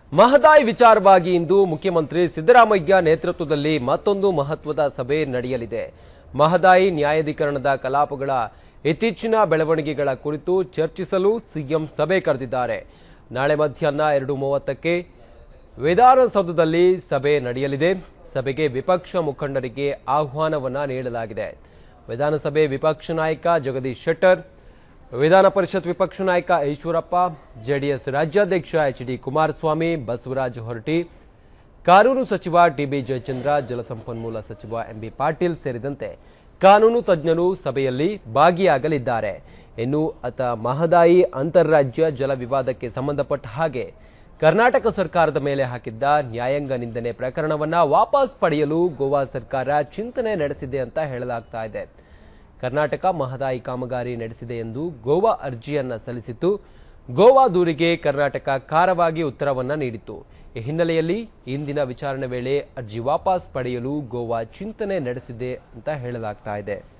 ಮಹದಾಯಿ ವಿಚಾರವಾಗಿ ಇಂದು ಮುಖ್ಯಮಂತ್ರಿ ಸಿದ್ದರಾಮಯ್ಯ ನೇತೃತ್ವದಲ್ಲಿ ಮತ್ತೊಂದು ಮಹತ್ವದ ಸಭೆ ನಡೆಯಲಿದೆ ಮಹದಾಯಿ ನ್ಯಾಯಾಧೀಕರಣದ ಕಲಾಪಗಳ ಇತ್ತೀಚಿನ ಬೆಳವಣಿಗೆಗಳ ಕುರಿತು ಚರ್ಚಿಸಲು ಸಿಎಂ ಸಭೆ ಕರೆದಿದ್ದಾರೆ ನಾಳೆ ಮಧ್ಯಾಹ್ನ ಎರಡು ಮೂವತ್ತಕ್ಕೆ ವಿಧಾನಸೌಧದಲ್ಲಿ ಸಭೆ ನಡೆಯಲಿದೆ ಸಭೆಗೆ ವಿಪಕ್ಷ ಮುಖಂಡರಿಗೆ ಆಹ್ವಾನವನ್ನ ನೀಡಲಾಗಿದೆ ವಿಧಾನಸಭೆ ವಿಪಕ್ಷ ನಾಯಕ ಜಗದೀಶ್ ಶೆಟ್ಟರ್ ವಿಧಾನ ಪರಿಷತ್ ವಿಪಕ್ಷ ನಾಯಕ ಈಶ್ವರಪ್ಪ ಜೆಡಿಎಸ್ ರಾಜ್ಯಾಧ್ಯಕ್ಷ ಎಚ್ ಡಿ ಕುಮಾರಸ್ವಾಮಿ ಬಸವರಾಜ ಹೊರಟಿ ಕಾನೂನು ಸಚಿವ ಟಿಬಿ ಜಯಚಂದ್ರ ಜಲಸಂಪನ್ಮೂಲ ಸಚಿವ ಎಂಬಿ ಪಾಟೀಲ್ ಸೇರಿದಂತೆ ಕಾನೂನು ತಜ್ಞರು ಸಭೆಯಲ್ಲಿ ಭಾಗಿಯಾಗಲಿದ್ದಾರೆ ಇನ್ನು ಅತ ಮಹದಾಯಿ ಅಂತಾರಾಜ್ಯ ಜಲ ವಿವಾದಕ್ಕೆ ಸಂಬಂಧಪಟ್ಟ ಹಾಗೆ ಕರ್ನಾಟಕ ಸರ್ಕಾರದ ಮೇಲೆ ಹಾಕಿದ್ದ ನ್ಯಾಯಾಂಗ ನಿಂದನೆ ಪ್ರಕರಣವನ್ನ ವಾಪಸ್ ಪಡೆಯಲು ಗೋವಾ ಸರ್ಕಾರ ಚಿಂತನೆ ನಡೆಸಿದೆ ಅಂತ ಹೇಳಲಾಗ್ತಾ ಇದೆ ಕರ್ನಾಟಕ ಮಹದಾಯಿ ಕಾಮಗಾರಿ ನಡೆಸಿದೆ ಎಂದು ಗೋವಾ ಅರ್ಜಿಯನ್ನ ಸಲ್ಲಿಸಿತ್ತು ಗೋವಾ ದೂರಿಗೆ ಕರ್ನಾಟಕ ಖಾರವಾಗಿ ಉತ್ತರವನ್ನ ನೀಡಿತ್ತು ಈ ಹಿನ್ನೆಲೆಯಲ್ಲಿ ಇಂದಿನ ವಿಚಾರಣೆ ವೇಳೆ ಅರ್ಜಿ ವಾಪಸ್ ಪಡೆಯಲು ಗೋವಾ ಚಿಂತನೆ ನಡೆಸಿದೆ ಅಂತ ಹೇಳಲಾಗ್ತಾ ಇದೆ